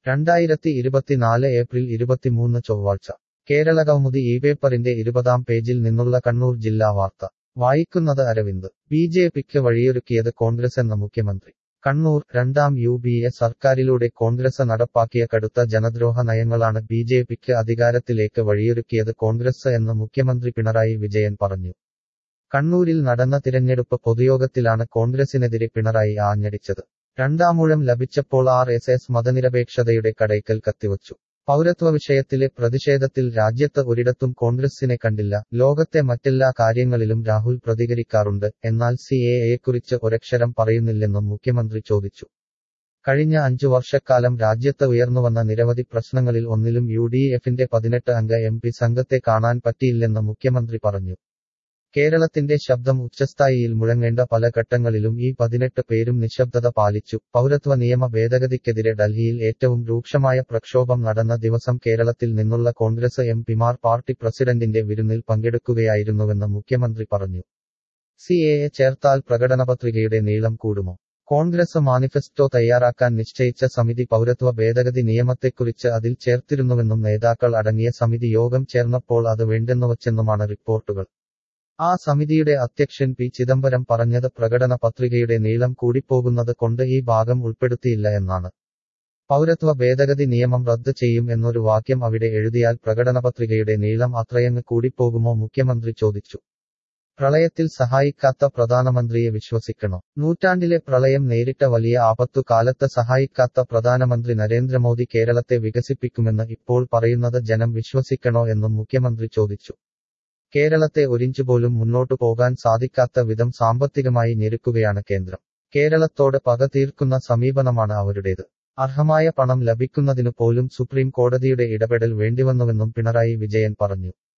രണ്ടായിരത്തി ഇരുപത്തിനാല് ഏപ്രിൽ ഇരുപത്തിമൂന്ന് ചൊവ്വാഴ്ച കേരള കൗമുദി ഈ പേപ്പറിന്റെ ഇരുപതാം പേജിൽ നിന്നുള്ള കണ്ണൂർ ജില്ലാ വാർത്ത വായിക്കുന്നത് അരവിന്ദ് ബി ജെ പിക്ക് വഴിയൊരുക്കിയത് കോൺഗ്രസ് എന്ന മുഖ്യമന്ത്രി കണ്ണൂർ രണ്ടാം യു ബി എ സർക്കാരിലൂടെ കോൺഗ്രസ് നടപ്പാക്കിയ കടുത്ത ജനദ്രോഹ നയങ്ങളാണ് ബി ജെ പിക്ക് അധികാരത്തിലേക്ക് വഴിയൊരുക്കിയത് കോൺഗ്രസ് എന്ന് മുഖ്യമന്ത്രി പിണറായി വിജയൻ പറഞ്ഞു കണ്ണൂരിൽ നടന്ന തിരഞ്ഞെടുപ്പ് പൊതുയോഗത്തിലാണ് കോൺഗ്രസിനെതിരെ പിണറായി ആഞ്ഞടിച്ചത് രണ്ടാമൂഴം ലഭിച്ചപ്പോൾ ആർ എസ് എസ് മതനിരപേക്ഷതയുടെ കടയ്ക്കൽ കത്തിവച്ചു പൗരത്വ വിഷയത്തിലെ പ്രതിഷേധത്തിൽ രാജ്യത്ത് ഒരിടത്തും കോൺഗ്രസിനെ കണ്ടില്ല ലോകത്തെ മറ്റെല്ലാ കാര്യങ്ങളിലും രാഹുൽ പ്രതികരിക്കാറുണ്ട് എന്നാൽ സി എ എയെക്കുറിച്ച് ഒരക്ഷരം പറയുന്നില്ലെന്നും മുഖ്യമന്ത്രി ചോദിച്ചു കഴിഞ്ഞ അഞ്ചു വർഷക്കാലം രാജ്യത്ത് ഉയർന്നുവന്ന നിരവധി പ്രശ്നങ്ങളിൽ ഒന്നിലും യു ഡി എഫിന്റെ പതിനെട്ട് അംഗ എം പി സംഘത്തെ കാണാൻ പറ്റിയില്ലെന്ന് മുഖ്യമന്ത്രി പറഞ്ഞു കേരളത്തിന്റെ ശബ്ദം ഉച്ചസ്ഥായിയിൽ മുഴങ്ങേണ്ട പല ഘട്ടങ്ങളിലും ഈ പതിനെട്ട് പേരും നിശബ്ദത പാലിച്ചു പൗരത്വ നിയമ ഭേദഗതിക്കെതിരെ ഡൽഹിയിൽ ഏറ്റവും രൂക്ഷമായ പ്രക്ഷോഭം നടന്ന ദിവസം കേരളത്തിൽ നിന്നുള്ള കോൺഗ്രസ് എം പിമാർ പാർട്ടി പ്രസിഡന്റിന്റെ വിരുന്നിൽ പങ്കെടുക്കുകയായിരുന്നുവെന്ന് മുഖ്യമന്ത്രി പറഞ്ഞു സി എ ചേർത്താൽ പ്രകടനപത്രികയുടെ നീളം കൂടുമോ കോൺഗ്രസ് മാനിഫെസ്റ്റോ തയ്യാറാക്കാൻ നിശ്ചയിച്ച സമിതി പൗരത്വ ഭേദഗതി നിയമത്തെക്കുറിച്ച് അതിൽ ചേർത്തിരുന്നുവെന്നും നേതാക്കൾ അടങ്ങിയ സമിതി യോഗം ചേർന്നപ്പോൾ അത് വേണ്ടെന്നുവച്ചെന്നുമാണ് റിപ്പോർട്ടുകൾ ആ സമിതിയുടെ അധ്യക്ഷൻ പി ചിദംബരം പറഞ്ഞത് പ്രകടന പത്രികയുടെ നീളം കൂടിപ്പോകുന്നത് കൊണ്ട് ഈ ഭാഗം ഉൾപ്പെടുത്തിയില്ല എന്നാണ് പൗരത്വ ഭേദഗതി നിയമം റദ്ദ് ചെയ്യും എന്നൊരു വാക്യം അവിടെ എഴുതിയാൽ പ്രകടനപത്രികയുടെ നീളം അത്രയങ്ങ് കൂടിപ്പോകുമോ മുഖ്യമന്ത്രി ചോദിച്ചു പ്രളയത്തിൽ സഹായിക്കാത്ത പ്രധാനമന്ത്രിയെ വിശ്വസിക്കണോ നൂറ്റാണ്ടിലെ പ്രളയം നേരിട്ട വലിയ ആപത്തു കാലത്ത് സഹായിക്കാത്ത പ്രധാനമന്ത്രി നരേന്ദ്രമോദി കേരളത്തെ വികസിപ്പിക്കുമെന്ന് ഇപ്പോൾ പറയുന്നത് ജനം വിശ്വസിക്കണോ എന്നും മുഖ്യമന്ത്രി ചോദിച്ചു കേരളത്തെ ഒരിഞ്ചുപോലും മുന്നോട്ടു പോകാൻ സാധിക്കാത്ത വിധം സാമ്പത്തികമായി ഞെരുക്കുകയാണ് കേന്ദ്രം കേരളത്തോട് പക തീർക്കുന്ന സമീപനമാണ് അവരുടേത് അർഹമായ പണം ലഭിക്കുന്നതിനു പോലും സുപ്രീം കോടതിയുടെ ഇടപെടൽ വേണ്ടിവന്നുവെന്നും പിണറായി വിജയൻ പറഞ്ഞു